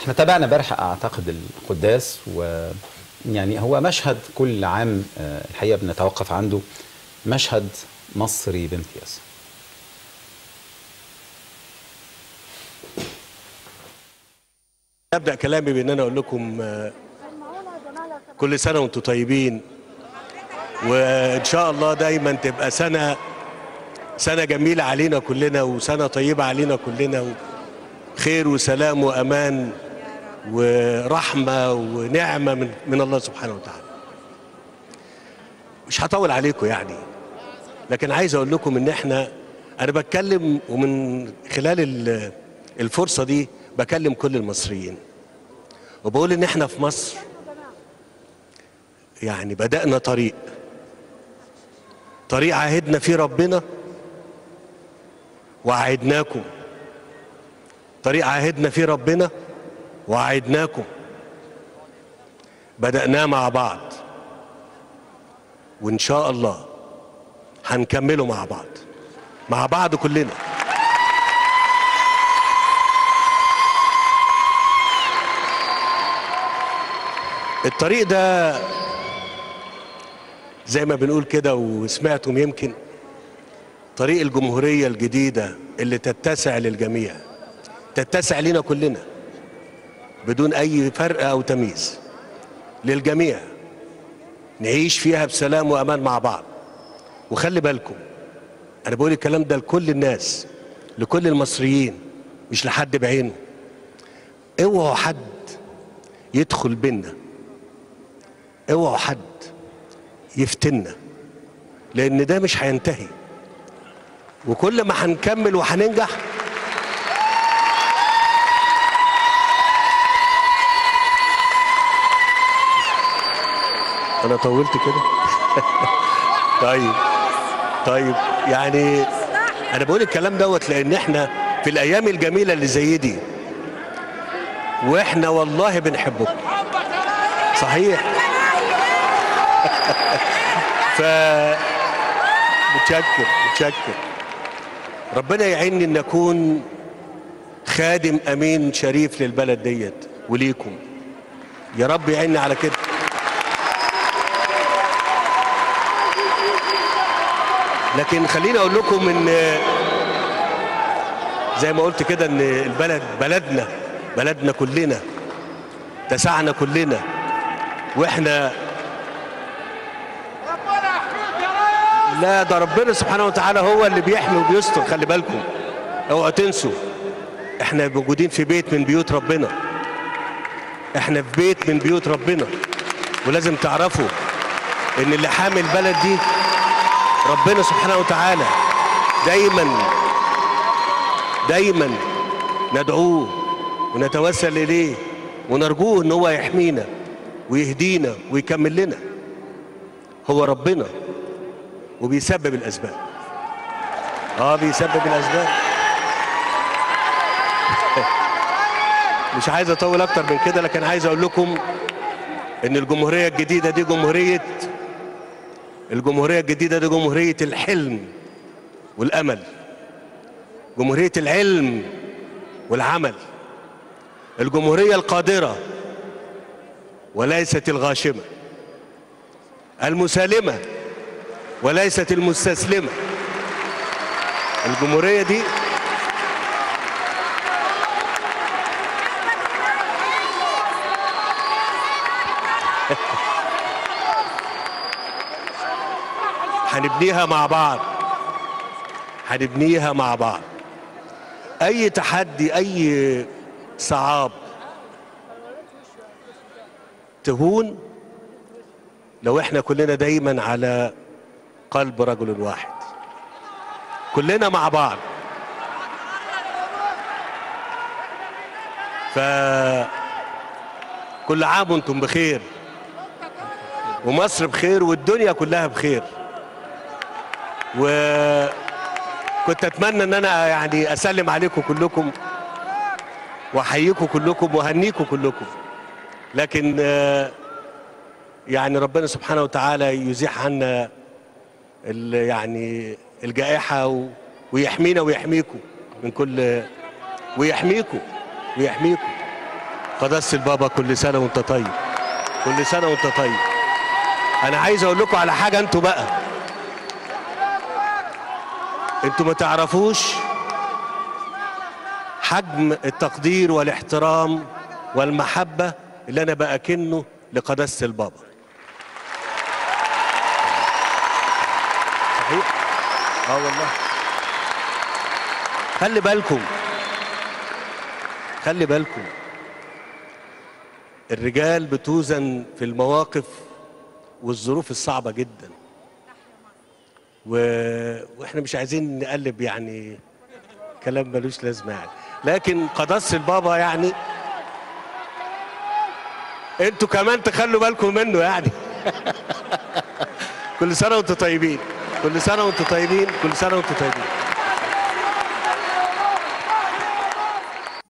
احنا تابعنا امبارح اعتقد القداس ويعني هو مشهد كل عام آه، الحقيقه بنتوقف عنده مشهد مصري بامتياز ابدا كلامي بان انا اقول لكم آه، كل سنه وانتم طيبين وان شاء الله دايما تبقى سنه سنه جميله علينا كلنا وسنه طيبه علينا كلنا خير وسلام وامان ورحمه ونعمه من من الله سبحانه وتعالى مش هطول عليكم يعني لكن عايز اقول لكم ان احنا انا بتكلم ومن خلال ال- الفرصه دي بكلم كل المصريين وبقول ان احنا في مصر يعني بدأنا طريق طريق عهدنا فيه ربنا وعهدناكم طريق عهدنا فيه ربنا وعهدناكم بدأناه مع بعض وإن شاء الله هنكمله مع بعض مع بعض كلنا الطريق ده زي ما بنقول كده وسمعتم يمكن طريق الجمهورية الجديدة اللي تتسع للجميع تتسع لنا كلنا بدون أي فرق أو تمييز للجميع نعيش فيها بسلام وأمان مع بعض وخلي بالكم أنا بقول الكلام ده لكل الناس لكل المصريين مش لحد بعينه اوعوا حد يدخل بينا اوعوا حد يفتنا لان ده مش هينتهي وكل ما هنكمل وهننجح انا طولت كده طيب طيب يعني انا بقول الكلام دوت لان احنا في الايام الجميله اللي زي دي واحنا والله بنحبكم صحيح ف متشكر متشكر ربنا يعيني ان اكون خادم امين شريف للبلد ديت وليكم يا رب يعيني على كده لكن خليني اقول لكم ان زي ما قلت كده ان البلد بلدنا بلدنا كلنا تسعنا كلنا واحنا لا ده ربنا سبحانه وتعالى هو اللي بيحمي وبيستر خلي بالكم اوعوا تنسوا احنا موجودين في بيت من بيوت ربنا احنا في بيت من بيوت ربنا ولازم تعرفوا ان اللي حامي البلد دي ربنا سبحانه وتعالى دايما دايما ندعوه ونتوسل اليه ونرجوه ان هو يحمينا ويهدينا ويكمل لنا هو ربنا وبيسبب الاسباب اه بيسبب الاسباب مش عايز اطول اكتر من كده لكن عايز اقول لكم ان الجمهوريه الجديده دي جمهوريه الجمهوريه الجديده دي جمهوريه الحلم والامل جمهوريه العلم والعمل الجمهوريه القادره وليست الغاشمه المسالمه وليست المستسلمه الجمهوريه دي هنبنيها مع بعض هنبنيها مع بعض اي تحدي اي صعاب تهون لو احنا كلنا دايما على قلب رجل واحد كلنا مع بعض ف كل عام وانتم بخير ومصر بخير والدنيا كلها بخير وكنت اتمنى ان انا يعني اسلم عليكم كلكم واحييكم كلكم وهنيكم كلكم لكن آه، يعني ربنا سبحانه وتعالى يزيح عنا ال- يعني الجائحة و- ويحمينا ويحميكم من كل ويحميكم ويحميكم قداسة البابا كل سنة وانت طيب كل سنة وانت طيب انا عايز اقول لكم على حاجة انتوا بقى انتوا ما تعرفوش حجم التقدير والاحترام والمحبة اللي انا بأكنه لقداسة البابا صحيح اه والله خلي بالكم خلي بالكم الرجال بتوزن في المواقف والظروف الصعبة جدا و... واحنا مش عايزين نقلب يعني كلام ملوش لازمة يعني لكن قداسة البابا يعني انتوا كمان تخلوا بالكم منه يعني كل سنة وانتوا طيبين كل سنة وانتوا طيبين كل سنة وانتوا طيبين